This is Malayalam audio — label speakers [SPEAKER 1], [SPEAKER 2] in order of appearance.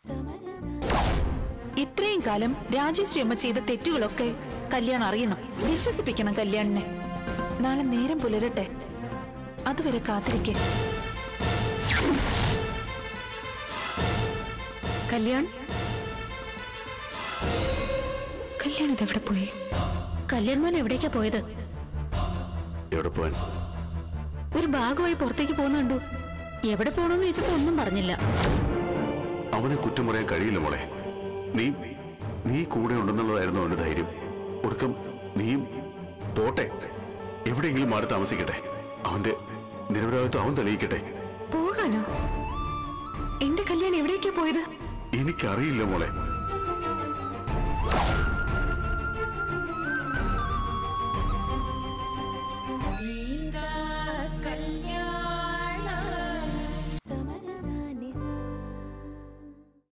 [SPEAKER 1] ഇത്രയും കാലം രാജേശ്വരി അമ്മ ചെയ്ത തെറ്റുകളൊക്കെ കല്യാണം അറിയണം വിശ്വസിപ്പിക്കണം കല്യാണിനെ നാളെ നേരം പുലരട്ടെ അതുവരെ കാത്തിരിക്കെ
[SPEAKER 2] കല്യാൺ കല്യാൺ ഇതെവിടെ പോയി കല്യാൺ മോൻ എവിടേക്കാ പോയത്
[SPEAKER 3] എവിടെ പോവാൻ
[SPEAKER 2] ഒരു ഭാഗമായി പുറത്തേക്ക് പോകുന്ന കണ്ടു എവിടെ പോകണമെന്ന് ചോദിച്ചപ്പോ ഒന്നും പറഞ്ഞില്ല
[SPEAKER 3] അവനെ കുറ്റം പറയാൻ കഴിയില്ല മോളെ നീ നീ കൂടെ ഉണ്ടെന്നുള്ളതായിരുന്നു അവന്റെ ധൈര്യം ഒടുക്കം നീയും പോട്ടെ എവിടെയെങ്കിലും മാറി താമസിക്കട്ടെ അവന്റെ നിരപരാധിത്വം അവൻ തെളിയിക്കട്ടെ
[SPEAKER 2] പോകാനോ എന്റെ കല്യാൺ എവിടേക്കാ പോയത്
[SPEAKER 3] എനിക്കറിയില്ല മോളെ